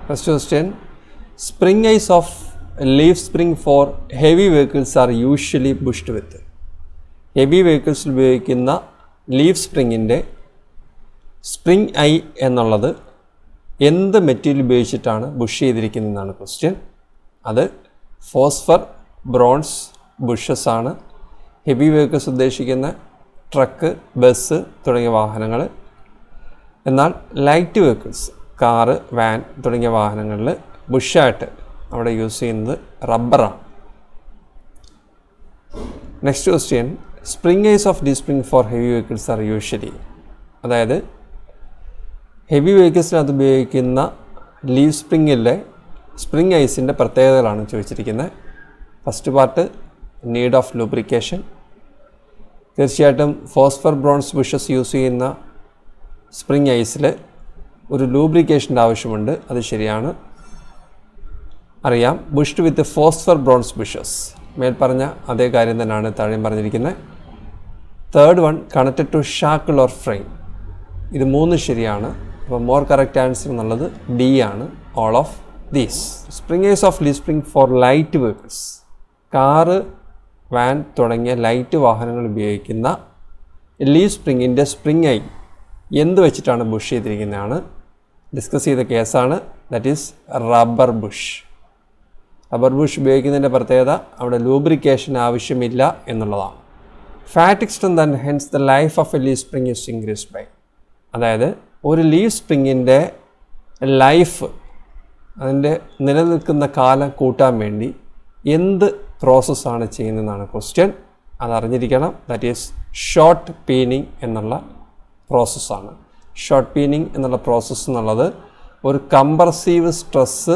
First question Spring eyes of leaf spring for heavy vehicles are usually bushed with. Heavy വെഹിക്കിൾസിൽ ഉപയോഗിക്കുന്ന leaf സ്പ്രിങ്ങിൻ്റെ spring eye എന്നുള്ളത് എന്ത് material ഉപയോഗിച്ചിട്ടാണ് bush ചെയ്തിരിക്കുന്നതെന്നാണ് ക്വസ്റ്റ്യൻ അത് ഫോസ്ഫർ ബ്രോൺസ് ബുഷസ് ആണ് ഹെവി വെഹിക്കിൾസ് ഉദ്ദേശിക്കുന്ന ട്രക്ക് ബസ് തുടങ്ങിയ വാഹനങ്ങൾ എന്നാൽ ലൈറ്റ് വെഹിക്കിൾസ് കാറ് വാൻ തുടങ്ങിയ വാഹനങ്ങളിൽ ബുഷായിട്ട് അവിടെ യൂസ് ചെയ്യുന്നത് റബ്ബറാണ് next question spring eyes of the spring for heavy vehicles are usually അതായത് ഹെവി വെഹിക്കിൾസിനകത്ത് ഉപയോഗിക്കുന്ന ലീവ് സ്പ്രിങ്ങിലെ സ്പ്രിങ് ഐസിൻ്റെ പ്രത്യേകതകളാണ് ചോദിച്ചിരിക്കുന്നത് first part need of lubrication തീർച്ചയായിട്ടും ഫോസ്ഫർ ബ്രോൺസ് ബുഷസ് യൂസ് ചെയ്യുന്ന സ്പ്രിങ് ഐസിൽ ഒരു ലൂബ്രിക്കേഷൻ്റെ ആവശ്യമുണ്ട് അത് ശരിയാണ് അറിയാം bushed with phosphor bronze bushes മേൽ പറഞ്ഞ അതേ കാര്യം തന്നെയാണ് താഴെയും പറഞ്ഞിരിക്കുന്നത് third one connected to shackle or frame ഇത് മൂന്ന് ശരിയാണ് അപ്പോൾ മോർ കറക്റ്റ് ആൻസർ എന്നുള്ളത് ഡി ആണ് all of these springers of leaf spring for light vehicles car van തുടങ്ങിയ ലൈറ്റ് വാഹനങ്ങൾ ഉപയോഗിക്കുന്ന ലീ സ്പ്രിങ്ങിൻ്റെ സ്പ്രിങ് ഐ എന്ത് വെച്ചിട്ടാണ് ബുഷ് ചെയ്തിരിക്കുന്നതാണ് ഡിസ്കസ് ചെയ്ത കേസാണ് that is rubber bush rubber bush ഉപയോഗിക്കുന്നതിൻ്റെ പ്രത്യേകത അവിടെ ലൂബ്രിക്കേഷൻ ആവശ്യമില്ല എന്നുള്ളതാണ് fatigue strength and hence the life of a leaf spring is increase by അതായത് ഒരു ലീവ് സ്പ്രിങ്ങിൻ്റെ ലൈഫ് അതിൻ്റെ നിലനിൽക്കുന്ന കാലം കൂട്ടാൻ വേണ്ടി എന്ത് പ്രോസസ്സാണ് ചെയ്യുന്നതെന്നാണ് ക്വസ്റ്റ്യൻ അത് അറിഞ്ഞിരിക്കണം ദാറ്റ് ഈസ് ഷോർട്ട് പീനിങ് എന്നുള്ള പ്രോസസ്സാണ് ഷോർട്ട് പീനിങ് എന്നുള്ള പ്രോസസ്സ് എന്നുള്ളത് ഒരു കംപ്രസീവ് സ്ട്രെസ്സ്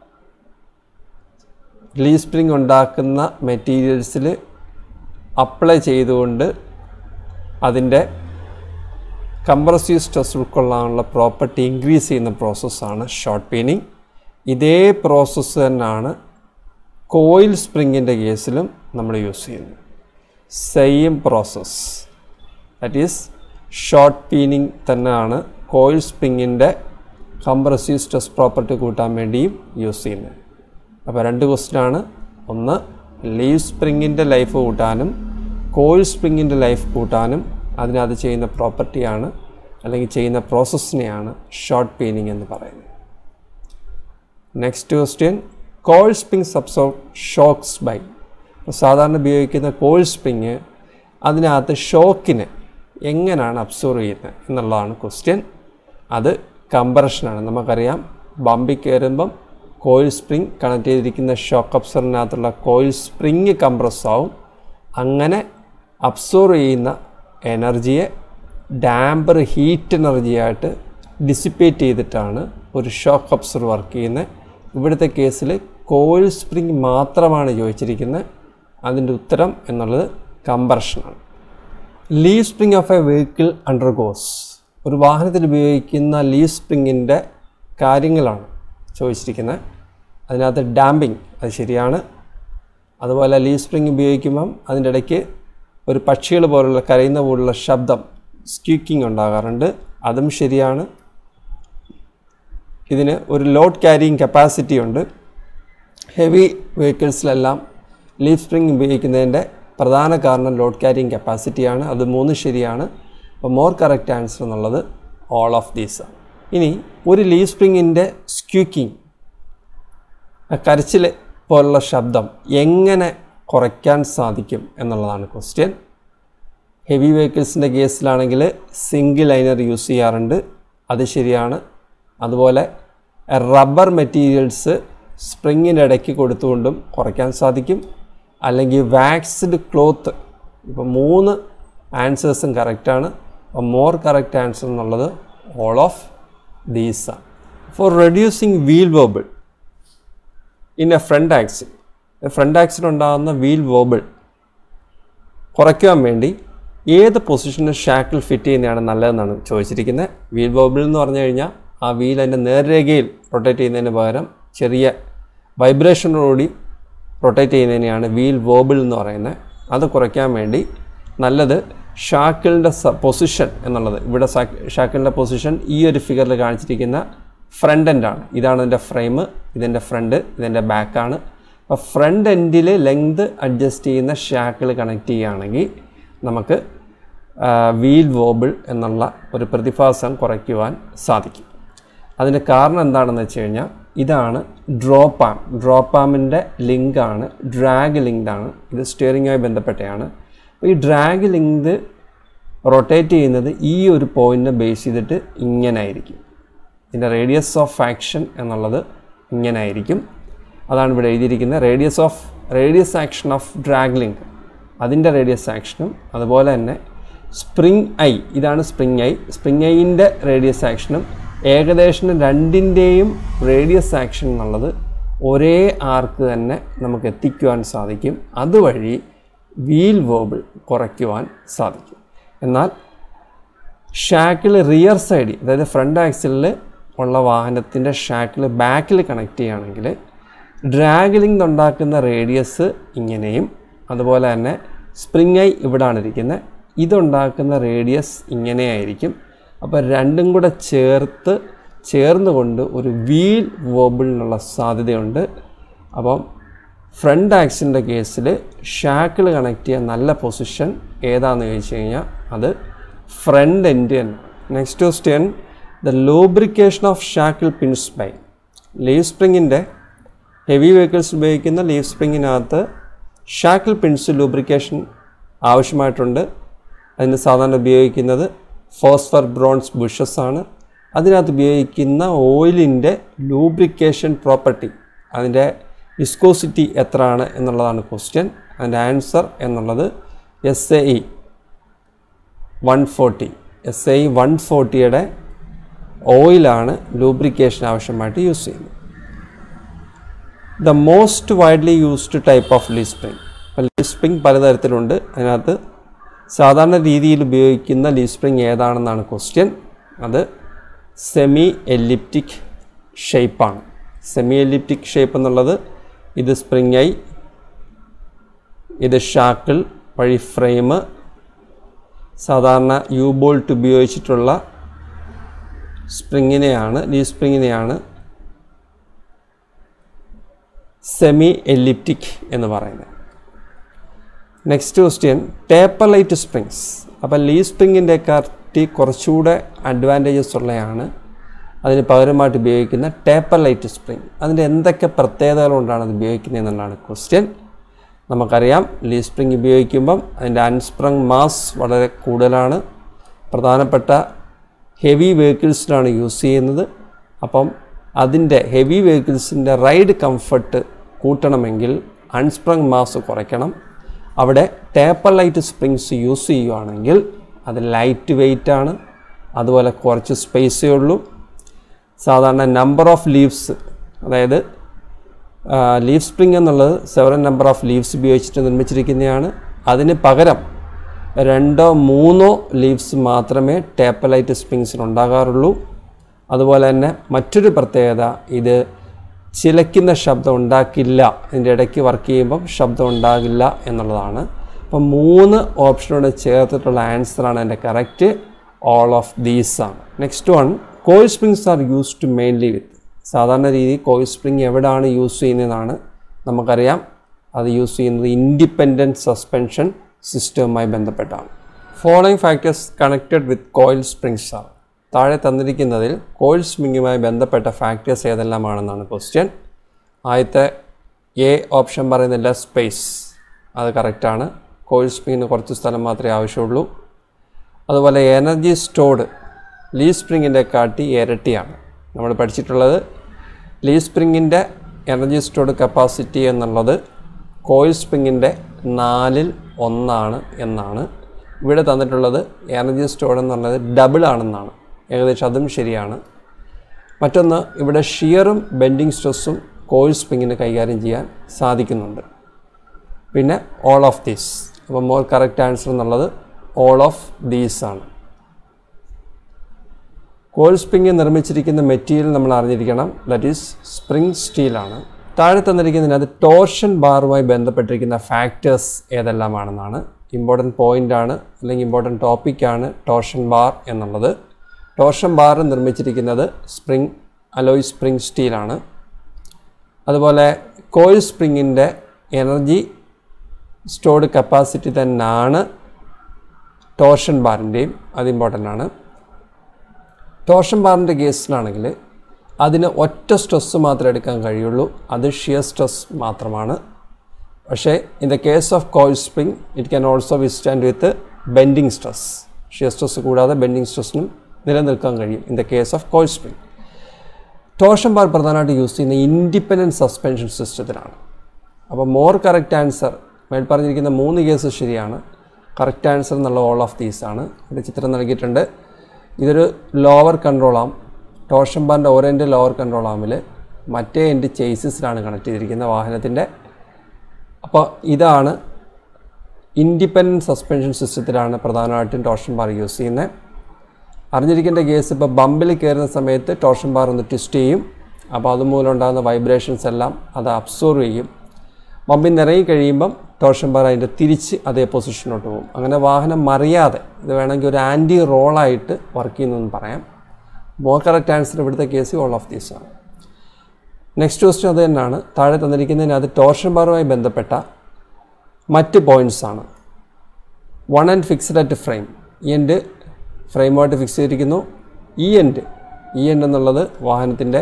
ലീ സ്പ്രിങ് ഉണ്ടാക്കുന്ന മെറ്റീരിയൽസിൽ അപ്ലൈ ചെയ്തുകൊണ്ട് അതിൻ്റെ കംപ്രസീവ് സ്ട്രെസ് ഉൾക്കൊള്ളാനുള്ള പ്രോപ്പർട്ടി ഇൻക്രീസ് ചെയ്യുന്ന പ്രോസസ്സാണ് ഷോർട്ട് പീനിങ് ഇതേ പ്രോസസ്സ് തന്നെയാണ് കോയിൽ സ്പ്രിങ്ങിൻ്റെ കേസിലും നമ്മൾ യൂസ് ചെയ്യുന്നത് same process that is shot peening തന്നെയാണ് കോയിൽ സ്പ്രിങ്ങിൻ്റെ കംപ്രസീവ് സ്ട്രെസ് പ്രോപ്പർട്ടി കൂട്ടാൻ വേണ്ടിയും യൂസ് ചെയ്യുന്നത് അപ്പോൾ രണ്ട് ക്വസ്റ്റ്യനാണ് ഒന്ന് ലീവ് സ്പ്രിങ്ങിൻ്റെ ലൈഫ് കൂട്ടാനും കോയിൽ സ്പ്രിങ്ങിൻ്റെ ലൈഫ് കൂട്ടാനും അതിനകത്ത് ചെയ്യുന്ന പ്രോപ്പർട്ടിയാണ് അല്ലെങ്കിൽ ചെയ്യുന്ന പ്രോസസ്സിനെയാണ് ഷോർട്ട് പീനിങ് എന്ന് പറയുന്നത് next question coil spring absorbs shocks by സാധാരണ ഉപയോഗിക്കുന്ന കോൾ സ്പ്രിങ് അതിനകത്ത് ഷോക്കിന് എങ്ങനെയാണ് അബ്സോർവ് ചെയ്യുന്നത് എന്നുള്ളതാണ് ക്വസ്റ്റ്യൻ അത് കംപ്രഷനാണ് നമുക്കറിയാം ബമ്പി കയറുമ്പം കോയിൽ സ്പ്രിങ് കണക്ട് ചെയ്തിരിക്കുന്ന ഷോക്ക് അബ്സറിനകത്തുള്ള കോയിൽ സ്പ്രിങ് കംപ്രസ് ആവും അങ്ങനെ അബ്സോർവ് ചെയ്യുന്ന എനർജിയെ ഡാമ്പർ ഹീറ്റ് എനർജിയായിട്ട് ഡിസിപ്പേറ്റ് ചെയ്തിട്ടാണ് ഒരു ഷോക്ക് അബ്സർ വർക്ക് ചെയ്യുന്നത് ഇവിടുത്തെ കേസിൽ കോയിൽ സ്പ്രിങ് മാത്രമാണ് ചോദിച്ചിരിക്കുന്നത് അതിൻ്റെ ഉത്തരം എന്നുള്ളത് കമ്പർഷനാണ് leaf spring of a vehicle undergoes ഒരു വാഹനത്തിൽ ഉപയോഗിക്കുന്ന ലീവ് സ്പ്രിങ്ങിൻ്റെ കാര്യങ്ങളാണ് ചോദിച്ചിരിക്കുന്നത് അതിനകത്ത് ഡാമ്പിങ് അത് ശരിയാണ് അതുപോലെ ലീവ് സ്പ്രിങ് ഉപയോഗിക്കുമ്പം അതിൻ്റെ ഇടയ്ക്ക് ഒരു പക്ഷികൾ പോലുള്ള കരയുന്ന പോലുള്ള ശബ്ദം സ്ക്യൂക്കിംഗ് ഉണ്ടാകാറുണ്ട് അതും ശരിയാണ് ഇതിന് ഒരു ലോഡ് ക്യാരിയിങ് കപ്പാസിറ്റി ഉണ്ട് ഹെവി വെഹിക്കിൾസിലെല്ലാം ലീവ് സ്പ്രിങ് ഉപയോഗിക്കുന്നതിൻ്റെ പ്രധാന കാരണം ലോഡ് ക്യാരിയിങ് കപ്പാസിറ്റിയാണ് അത് മൂന്ന് ശരിയാണ് അപ്പോൾ മോർ കറക്റ്റ് ആൻസർ എന്നുള്ളത് ഓൾ ഓഫ് ദീസ് ഇനി ഒരു ലീവ് സ്പ്രിങ്ങിൻ്റെ സ്ക്യൂക്കിംഗ് കരച്ചിൽ പോലുള്ള ശബ്ദം എങ്ങനെ കുറയ്ക്കാൻ സാധിക്കും എന്നുള്ളതാണ് ക്വസ്റ്റ്യൻ ഹെവി വെഹിക്കിൾസിൻ്റെ കേസിലാണെങ്കിൽ സിംഗിൾ ലൈനർ യൂസ് ചെയ്യാറുണ്ട് അത് ശരിയാണ് അതുപോലെ റബ്ബർ മെറ്റീരിയൽസ് സ്പ്രിങ്ങിൻ്റെ ഇടയ്ക്ക് കൊടുത്തുകൊണ്ടും കുറയ്ക്കാൻ സാധിക്കും അല്ലെങ്കിൽ വാക്സ്ഡ് ക്ലോത്ത് ഇപ്പോൾ മൂന്ന് ആൻസേഴ്സും കറക്റ്റാണ് അപ്പോൾ മോർ കറക്റ്റ് ആൻസർ എന്നുള്ളത് ഓൾ ഓഫ് ദീസ് ആണ് for reducing wheel wobble in a front axle front axle ഉണ്ടാകുന്ന വീൽ വോബിൾ കുറയ്ക്കാൻ വേണ്ടി ഏത് പൊസിഷനിൽ ഷാക്കിൾ ഫിറ്റ് ചെയ്യുന്നതാണ് നല്ലതെന്നാണ് ചോദിച്ചിരിക്കുന്നത് വീൽ വോബിൾ എന്ന് പറഞ്ഞു കഴിഞ്ഞാൽ ആ വീൽ അതിൻ്റെ നേർരേഖയിൽ റൊട്ടേറ്റ് ചെയ്യുന്നതിന് പകരം ചെറിയ വൈബ്രേഷനോടുകൂടി റൊട്ടേറ്റ് ചെയ്യുന്നതിനെയാണ് വീൽ വോബിൾ എന്ന് പറയുന്നത് അത് കുറയ്ക്കാൻ വേണ്ടി നല്ലത് ഷാക്കിളിൻ്റെ പൊസിഷൻ എന്നുള്ളത് ഇവിടെ ഷാക്കിളിൻ്റെ പൊസിഷൻ ഈ ഒരു ഫിഗറിൽ കാണിച്ചിരിക്കുന്ന ഫ്രണ്ട് എൻഡാണ് ഇതാണ് ഇതിൻ്റെ ഫ്രെയിം ഇതിൻ്റെ ഫ്രണ്ട് ഇതിൻ്റെ ബാക്കാണ് അപ്പോൾ ഫ്രണ്ട് എൻഡിൽ ലെങ്ത് അഡ്ജസ്റ്റ് ചെയ്യുന്ന ഷാക്കിൾ കണക്ട് ചെയ്യുകയാണെങ്കിൽ നമുക്ക് വീൽ വോബിൾ എന്നുള്ള ഒരു പ്രതിഭാസം കുറയ്ക്കുവാൻ സാധിക്കും അതിന് കാരണം എന്താണെന്ന് വെച്ച് കഴിഞ്ഞാൽ ഇതാണ് ഡ്രോപ്പ് ആം ഡ്രോപ്പ് ആമിൻ്റെ ലിങ്കാണ് ഡ്രാഗ് ലിങ്കാണ് ഇത് സ്റ്റിയറിങ്ങുമായി ബന്ധപ്പെട്ടതാണ് അപ്പോൾ ഈ ഡ്രാഗ് ലിങ്ക് റൊട്ടേറ്റ് ചെയ്യുന്നത് ഈ ഒരു പോയിന്റിനെ ബേസ് ചെയ്തിട്ട് ഇങ്ങനെ ആയിരിക്കും ഇതിൻ്റെ റേഡിയസ് ഓഫ് ആക്ഷൻ എന്നുള്ളത് ഇങ്ങനെ ആയിരിക്കും അതാണ് ഇവിടെ എഴുതിയിരിക്കുന്നത് radius of radius action of drag link അതിൻ്റെ റേഡിയസ് ആക്ഷനും അതുപോലെ തന്നെ സ്പ്രിങ് ഐ ഇതാണ് സ്പ്രിങ് ഐ സ്പ്രിങ് ഐൻ്റെ റേഡിയസ് ആക്ഷനും ഏകദേശം രണ്ടിൻ്റെയും റേഡിയസ് ആക്ഷൻ എന്നുള്ളത് ഒരേ ആർക്ക് തന്നെ നമുക്ക് എത്തിക്കുവാൻ സാധിക്കും അതുവഴി വീൽ വേബിൾ കുറയ്ക്കുവാൻ സാധിക്കും എന്നാൽ ഷാക്കിൾ റിയർ സൈഡിൽ അതായത് ഫ്രണ്ട് ആക്സിലിൽ ഉള്ള വാഹനത്തിൻ്റെ ഷാക്കിൾ ബാക്കിൽ കണക്ട് ചെയ്യുകയാണെങ്കിൽ ഡ്രാഗിലിംഗ് ഉണ്ടാക്കുന്ന റേഡിയസ് ഇങ്ങനെയും അതുപോലെ തന്നെ സ്പ്രിങ് ഐ ഇവിടാണ് ഇരിക്കുന്നത് ഇതുണ്ടാക്കുന്ന റേഡിയസ് ഇങ്ങനെയായിരിക്കും അപ്പോൾ രണ്ടും കൂടെ ചേർത്ത് ചേർന്നുകൊണ്ട് ഒരു വീൽ വോബിളിനുള്ള സാധ്യതയുണ്ട് അപ്പം ഫ്രണ്ട് ആക്സിൻ്റെ കേസിൽ ഷാക്കിൾ കണക്ട് ചെയ്യാൻ നല്ല പൊസിഷൻ ഏതാണെന്ന് ചോദിച്ചു കഴിഞ്ഞാൽ അത് ഫ്രണ്ട് എൻഡ് തന്നെ next question the lubrication of shackle pins by leaf സ്പ്രിങ്ങിൻ്റെ ഹെവി വെഹിക്കിൾസ് ഉപയോഗിക്കുന്ന ലീവ് സ്പ്രിങ്ങിനകത്ത് ഷാക്കിൾ പിൻസ് ലൂബ്രിക്കേഷൻ ആവശ്യമായിട്ടുണ്ട് അതിന് സാധാരണ ഉപയോഗിക്കുന്നത് ഫോസ്ഫർ ബ്രോൺസ് ബുഷസ് ആണ് അതിനകത്ത് ഉപയോഗിക്കുന്ന ഓയിലിൻ്റെ ലൂബ്രിക്കേഷൻ പ്രോപ്പർട്ടി അതിൻ്റെ വിസ്കോസിറ്റി എത്രയാണ് എന്നുള്ളതാണ് ക്വസ്റ്റ്യൻ അതിൻ്റെ ആൻസർ എന്നുള്ളത് S A E one forty S A E one ഫോർട്ടിയുടെ ഓയിലാണ് ലൂബ്രിക്കേഷൻ ആവശ്യമായിട്ട് യൂസ് ചെയ്യുന്നത് the most widely used type of leaf spring അപ്പോൾ ലീ സ്പ്രിങ് പലതരത്തിലുണ്ട് അതിനകത്ത് സാധാരണ രീതിയിൽ ഉപയോഗിക്കുന്ന ലീ സ്പ്രിങ് ഏതാണെന്നാണ് ക്വസ്റ്റ്യൻ അത് സെമി എലിപ്റ്റിക് ഷേപ്പാണ് സെമി എലിപ്റ്റിക് ഷേപ്പ് എന്നുള്ളത് ഇത് സ്പ്രിങ് ഐ ഇത് ഷാക്കിൾ വഴി ഫ്രെയിം സാധാരണ യു ബോൾട്ട് ഉപയോഗിച്ചിട്ടുള്ള സ്പ്രിങ്ങിനെയാണ് ലീ സ്പ്രിങ്ങിനെയാണ് സെമി എലിപ്റ്റിക് എന്ന് പറയുന്നത് next question taper light springs അപ്പോൾ ലീ സ്പ്രിങ്ങിൻ്റെ കാർട്ടി കുറച്ചുകൂടെ അഡ്വാൻറ്റേജസ് ഉള്ളതാണ് അതിന് പകരമായിട്ട് ഉപയോഗിക്കുന്ന ടേപ്പർ ലൈറ്റ് സ്പ്രിങ് അതിൻ്റെ എന്തൊക്കെ പ്രത്യേകതകൾ കൊണ്ടാണ് അത് ഉപയോഗിക്കുന്നത് എന്നുള്ളതാണ് ക്വസ്റ്റ്യൻ നമുക്കറിയാം ലീ സ്പ്രിങ് ഉപയോഗിക്കുമ്പം അതിൻ്റെ അൺസ്പ്രങ് മാസ് വളരെ കൂടുതലാണ് പ്രധാനപ്പെട്ട ഹെവി വെഹിക്കിൾസിലാണ് യൂസ് ചെയ്യുന്നത് അപ്പം അതിൻ്റെ ഹെവി വെഹിക്കിൾസിൻ്റെ റൈഡ് കംഫർട്ട് കൂട്ടണമെങ്കിൽ അൺസ്പ്രങ് മാസ് കുറയ്ക്കണം അവിടെ ടേപ്പർ ലൈറ്റ് സ്പ്രിങ്സ് യൂസ് ചെയ്യുകയാണെങ്കിൽ അത് ലൈറ്റ് വെയിറ്റ് ആണ് അതുപോലെ കുറച്ച് സ്പേസേ ഉള്ളൂ സാധാരണ നമ്പർ ഓഫ് ലീവ്സ് അതായത് ലീഫ് സ്പ്രിങ് എന്നുള്ളത് സെവറൻ നമ്പർ ഓഫ് ലീവ്സ് ഉപയോഗിച്ചിട്ട് നിർമ്മിച്ചിരിക്കുന്നതാണ് അതിന് പകരം രണ്ടോ മൂന്നോ ലീവ്സ് മാത്രമേ ടേപ്പലൈറ്റ് സ്പ്രിങ്സിന് ഉണ്ടാകാറുള്ളൂ അതുപോലെ തന്നെ മറ്റൊരു പ്രത്യേകത ഇത് ചിലയ്ക്കുന്ന ശബ്ദം ഉണ്ടാക്കില്ല ഇതിൻ്റെ ഇടയ്ക്ക് വർക്ക് ചെയ്യുമ്പം ശബ്ദം ഉണ്ടാകില്ല എന്നുള്ളതാണ് അപ്പം മൂന്ന് ഓപ്ഷനോട് ചേർത്തിട്ടുള്ള ആൻസറാണ് എൻ്റെ കറക്റ്റ് ഓൾ ഓഫ് ദീസ് ആണ് next one coil springs are use to mainly with സാധാരണ രീതി കോയിൽ സ്പ്രിങ് എവിടെയാണ് യൂസ് ചെയ്യുന്നതെന്നാണ് നമുക്കറിയാം അത് യൂസ് ചെയ്യുന്നത് ഇൻഡിപെൻഡൻറ്റ് സസ്പെൻഷൻ സിസ്റ്റവുമായി ബന്ധപ്പെട്ടാണ് following factors connected with coil springs ആണ് താഴെ തന്നിരിക്കുന്നതിൽ കോയിൽ സ്പ്രിങ്ങുമായി ബന്ധപ്പെട്ട ഫാക്ടേഴ്സ് ഏതെല്ലാമാണെന്നാണ് ക്വസ്റ്റ്യൻ ആദ്യത്തെ എ ഓപ്ഷൻ പറയുന്നില്ല സ്പേസ് അത് കറക്റ്റാണ് കോയിൽ സ്പ്രിങ്ങിന് കുറച്ച് സ്ഥലം മാത്രമേ ആവശ്യമുള്ളൂ അതുപോലെ എനർജി സ്റ്റോർഡ് ലീ സ്പ്രിങ്ങിൻ്റെ കാട്ടി ഇരട്ടിയാണ് നമ്മൾ പഠിച്ചിട്ടുള്ളത് ലീ സ്പ്രിങ്ങിൻ്റെ എനർജി സ്റ്റോർഡ് കപ്പാസിറ്റി എന്നുള്ളത് കോയിൽ സ്പ്രിങ്ങിൻ്റെ നാലിൽ ഒന്നാണ് എന്നാണ് ഇവിടെ തന്നിട്ടുള്ളത് എനർജി സ്റ്റോർഡ് എന്നുള്ളത് ഡബിൾ ആണെന്നാണ് ഏകദേശം അതും ശരിയാണ് മറ്റൊന്ന് ഇവിടെ ഷിയറും ബെൻഡിങ് സ്ട്രെസ്സും കോയിൽ സ്പ്രിങ്ങിന് കൈകാര്യം ചെയ്യാൻ സാധിക്കുന്നുണ്ട് പിന്നെ ഓൾ ഓഫ് ദീസ് അപ്പോൾ മോർ കറക്റ്റ് ആൻസർ എന്നുള്ളത് ഓൾ ഓഫ് ദീസ് ആണ് കോയിൽ സ്പ്രിങ് നിർമ്മിച്ചിരിക്കുന്ന മെറ്റീരിയൽ നമ്മൾ അറിഞ്ഞിരിക്കണം ദറ്റ് ഈസ് സ്പ്രിങ് സ്റ്റീലാണ് താഴെ തന്നിരിക്കുന്നതിനകത്ത് ടോർഷൻ ബാറുമായി ബന്ധപ്പെട്ടിരിക്കുന്ന ഫാക്ടേഴ്സ് ഏതെല്ലാമാണെന്നാണ് ഇമ്പോർട്ടൻറ്റ് പോയിൻ്റ് ആണ് അല്ലെങ്കിൽ ഇമ്പോർട്ടൻറ്റ് ടോപ്പിക്കാണ് ടോർഷൻ ബാർ എന്നുള്ളത് ടോർഷൻ ബാർ നിർമ്മിച്ചിരിക്കുന്നത് സ്പ്രിങ് അലോയ് സ്പ്രിംഗ് സ്റ്റീലാണ് അതുപോലെ കോയിൽ സ്പ്രിങ്ങിൻ്റെ എനർജി സ്റ്റോർഡ് കപ്പാസിറ്റി തന്നെയാണ് ടോർഷൻ ബാറിൻ്റെയും അത് ഇമ്പോർട്ടൻ്റ് ആണ് ടോർഷൻ ബാറിൻ്റെ കേസിലാണെങ്കിൽ അതിന് ഒറ്റ സ്ട്രെസ് മാത്രമേ എടുക്കാൻ കഴിയുള്ളൂ അത് ഷിയർ സ്ട്രെസ് മാത്രമാണ് പക്ഷേ in the case of coil spring it can also withstand with bending stress shear stress കൂടാതെ ബെൻഡിങ് സ്ട്രെസ്സിനും നിലനിൽക്കാൻ കഴിയും in the case of coil spring torsion bar പ്രധാനമായിട്ട് യൂസ് ചെയ്യുന്ന ഇൻഡിപെൻഡൻറ്റ് സസ്പെൻഷൻ സിസ്റ്റത്തിലാണ് അപ്പോൾ മോർ കറക്റ്റ് ആൻസർ മേൽ പറഞ്ഞിരിക്കുന്ന മൂന്ന് കേസ് ശരിയാണ് കറക്റ്റ് ആൻസർ എന്നുള്ള ഓൾ ഓഫ് ദീസ് ആണ് ഇവിടെ ചിത്രം നൽകിയിട്ടുണ്ട് ഇതൊരു ലോവർ കൺട്രോൾ ആം ടോർഷൻ ബാറിൻ്റെ ഓരോ എൻ്റെ ലോവർ കൺട്രോൾ ആമിൽ മറ്റേ എൻ്റെ ചേസിസിലാണ് കണക്ട് ചെയ്തിരിക്കുന്ന വാഹനത്തിൻ്റെ അപ്പോൾ ഇതാണ് ഇൻഡിപെൻഡൻറ്റ് സസ്പെൻഷൻ സിസ്റ്റത്തിലാണ് പ്രധാനമായിട്ടും ടോർഷൻ ബാർ യൂസ് ചെയ്യുന്നത് അറിഞ്ഞിരിക്കേണ്ട കേസ് ഇപ്പോൾ ബമ്പിൽ കയറുന്ന സമയത്ത് ടോർഷൻ ബാർ ഒന്ന് ട്വിസ്റ്റ് ചെയ്യും അപ്പോൾ അതുമൂലം ഉണ്ടാകുന്ന വൈബ്രേഷൻസ് എല്ലാം അത് അബ്സോർവ് ചെയ്യും ബമ്പിൽ നിന്ന് ഇറങ്ങി കഴിയുമ്പം ടോർഷൻ ബാർ അതിൻ്റെ തിരിച്ച് അതേ പൊസിഷനിലോട്ട് പോകും അങ്ങനെ വാഹനം മറിയാതെ ഇത് വേണമെങ്കിൽ ഒരു ആൻറ്റി റോളായിട്ട് വർക്ക് ചെയ്യുന്നതെന്ന് പറയാം മോർ കറക്റ്റ് ആൻസർ ഇവിടുത്തെ കേസ് ഓൾ ഓഫ് ദീസ് ആണ് നെക്സ്റ്റ് ക്വസ്റ്റ്യൻ അത് തന്നെയാണ് താഴെ തന്നിരിക്കുന്നതിനകത്ത് ടോർഷൻ ബാറുമായി ബന്ധപ്പെട്ട മറ്റ് പോയിൻറ്റ്സ് ആണ് one and fixed at frame ഈ എൻഡ് ഫ്രെയിമുമായിട്ട് ഫിക്സ് ചെയ്തിരിക്കുന്നു ഈ എൻഡ് ഈ എൻഡ് എന്നുള്ളത് വാഹനത്തിൻ്റെ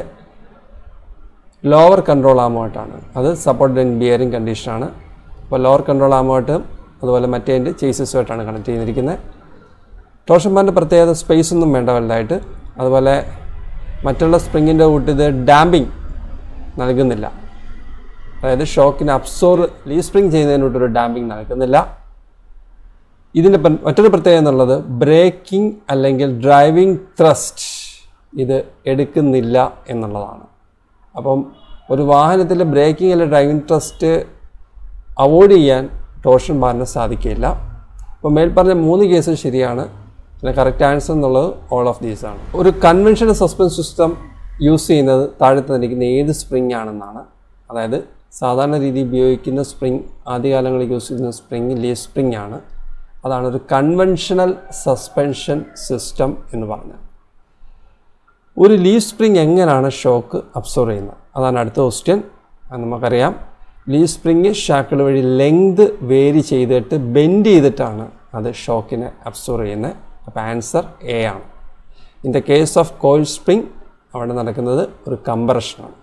ലോവർ കൺട്രോൾ ആമുമായിട്ടാണ് അത് സപ്പോർട്ട് ആൻഡ് ബിയറിംഗ് കണ്ടീഷനാണ് അപ്പോൾ ലോവർ കൺട്രോൾ ആമുമായിട്ട് അതുപോലെ മറ്റേ എൻഡ് ചേസസുമായിട്ടാണ് കണക്ട് ചെയ്തിരിക്കുന്നത് ടോർഷൻ ബാറിൻ്റെ പ്രത്യേകത സ്പേസ് ഒന്നും വേണ്ട വലുതായിട്ട് അതുപോലെ മറ്റുള്ള സ്പ്രിങ്ങിൻ്റെ കൂട്ട് ഇത് ഡാമ്പിങ് നൽകുന്നില്ല അതായത് ഷോക്കിനെ അബ്സോർ ലീ സ്പ്രിങ് ചെയ്യുന്നതിനോട്ടൊരു ഡാമ്പിങ് നൽകുന്നില്ല ഇതിൻ്റെ പ്ര- മറ്റൊരു പ്രത്യേകത എന്നുള്ളത് ബ്രേക്കിംഗ് അല്ലെങ്കിൽ ഡ്രൈവിംഗ് ത്രസ്റ്റ് ഇത് എടുക്കുന്നില്ല എന്നുള്ളതാണ് അപ്പം ഒരു വാഹനത്തിൽ ബ്രേക്കിംഗ് അല്ലെങ്കിൽ ഡ്രൈവിംഗ് ത്രസ്റ്റ് അവോയ്ഡ് ചെയ്യാൻ ടോർഷൻ ബാറിന് സാധിക്കില്ല അപ്പോൾ മേൽപ്പറഞ്ഞ മൂന്ന് കേസും ശരിയാണ് പിന്നെ കറക്റ്റ് ആൻസർ എന്നുള്ളത് ഓൾ ഓഫ് ദീസ് ആണ് ഒരു കൺവെൻഷണൽ സസ്പെൻസ് സിസ്റ്റം യൂസ് ചെയ്യുന്നത് താഴെ തന്നിരിക്കുന്ന ഏത് സ്പ്രിങ് ആണെന്നാണ് അതായത് സാധാരണ രീതിയിൽ ഉപയോഗിക്കുന്ന സ്പ്രിങ് ആദ്യകാലങ്ങളിൽ യൂസ് ചെയ്യുന്ന സ്പ്രിങ് ലീ സ്പ്രിങ് ആണ് അതാണ് ഒരു കൺവെൻഷണൽ സസ്പെൻഷൻ സിസ്റ്റം എന്ന് പറഞ്ഞത് ഒരു ലീവ് സ്പ്രിങ് എങ്ങനെയാണ് ഷോക്ക് അബ്സോർവ് ചെയ്യുന്നത് അതാണ് അടുത്ത ക്വസ്റ്റ്യൻ അത് നമുക്കറിയാം ലീവ് സ്പ്രിങ് ഷാക്കിൾ വഴി ലെങ്ത് വേരി ചെയ്തിട്ട് ബെൻഡ് ചെയ്തിട്ടാണ് അത് ഷോക്കിനെ അബ്സോർവ് ചെയ്യുന്നത് അപ്പോൾ ആൻസർ എ ആണ് in the case of coil spring അവിടെ നടക്കുന്നത് ഒരു കംപ്രഷനാണ്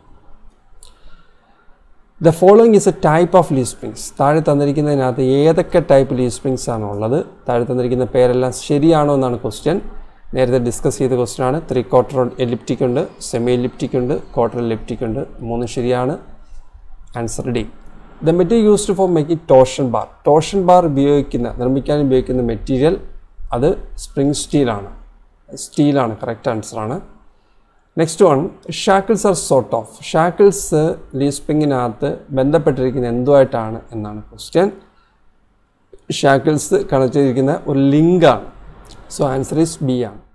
the following is a type of leaf springs താഴെ തന്നിരിക്കുന്നതിനകത്ത് ഏതൊക്കെ ടൈപ്പ് ലീവ് സ്പ്രിങ്സ് ആണ് ഉള്ളത് താഴെ തന്നിരിക്കുന്ന പേരെല്ലാം ശരിയാണോ എന്നാണ് ക്വസ്റ്റ്യൻ നേരത്തെ ഡിസ്കസ് ചെയ്ത ക്വസ്റ്റ്യൻ ആണ് ത്രീ ക്വാർട്ടർ എലിപ്റ്റിക് ഉണ്ട് സെമി എലിപ്റ്റിക് ഉണ്ട് ക്വാർട്ടർ എലിപ്റ്റിക് ഉണ്ട് മൂന്ന് ശരിയാണ് answer D the material used for making torsion bar torsion bar ഉപയോഗിക്കുന്ന നിർമ്മിക്കാൻ ഉപയോഗിക്കുന്ന മെറ്റീരിയൽ അത് സ്പ്രിംഗ് സ്റ്റീലാണ് സ്റ്റീലാണ് കറക്റ്റ് ആൻസറാണ് next one shackles are sort of shackles leaf സ്പ്രിങ്ങിനകത്ത് ബന്ധപ്പെട്ടിരിക്കുന്ന എന്തുമായിട്ടാണ് എന്നാണ് ക്വസ്റ്റ്യൻ ഷാക്കിൾസ് കണക്ട് ചെയ്തിരിക്കുന്ന ഒരു ലിങ്കാണ് സോ ആൻസർ ഈസ് ബി ആണ്